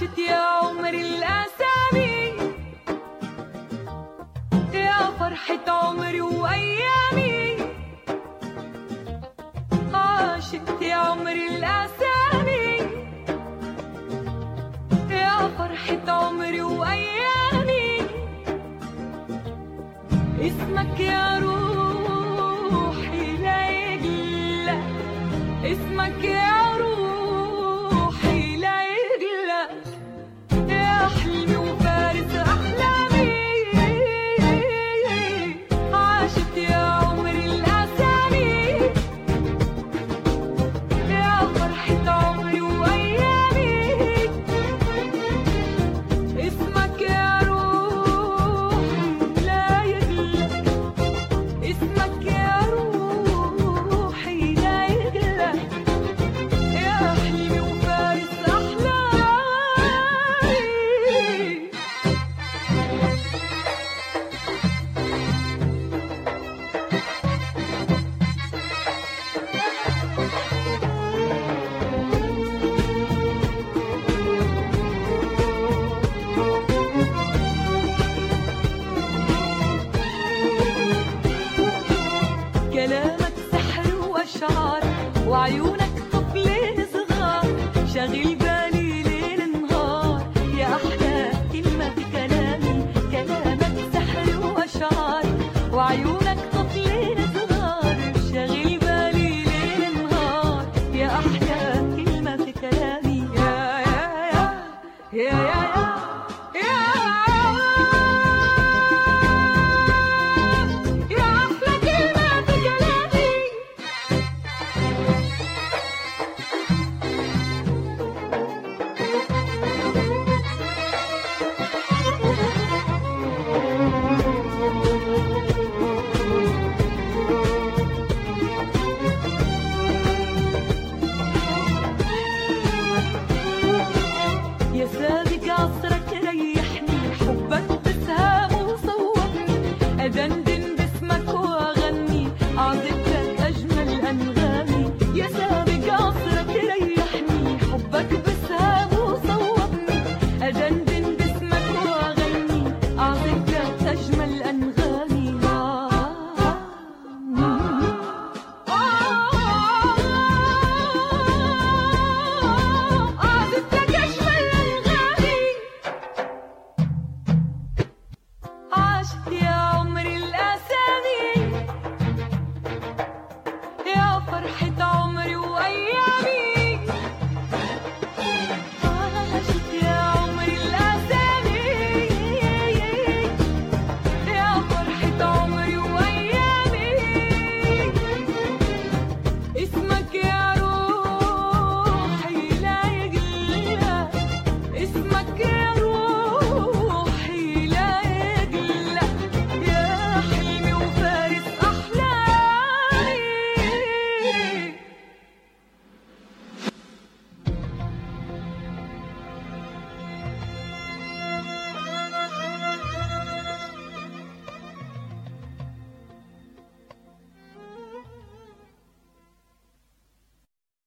عاشت يا عمري الأسامي يا فرحة عمري وأيامي عاشت يا عمري الأسامي يا فرحة عمري وأيامي اسمك يا روحي لا يجلى اسمك يا روحي لا يجلى يا حلمي وفارس أحلامي عاشت يا عمري الأسامي يا فرحة عمري وأيامي اسمك يا روحي لا يغلى اسمك يا روحي لا يغلى يا حلمي وفارس أحلامي كلامك سحر واشعار وعيونك طفلين صغار شاغل بالي ليل نهار يا احلى كلمه في كلامي كلامك سحر واشعار وعيونك طفلين صغار شاغل بالي ليل نهار يا احلى كلمه في كلامي يا يا يا يا يا يا يا يا أحلى كلمة في كلامي يا سابق عصرك ريحني حبك بسهام وصوبني أدندن باسمك وأغني أعزف لك أجمل أنغامي يا سابق عصرك ريحني حبك بسهام وصوبني أدندن باسمك وأغني أعزف لك أجمل أنغامي أعزف لك أجمل أنغامي عاشت يا عمري الأسامي يا فرحة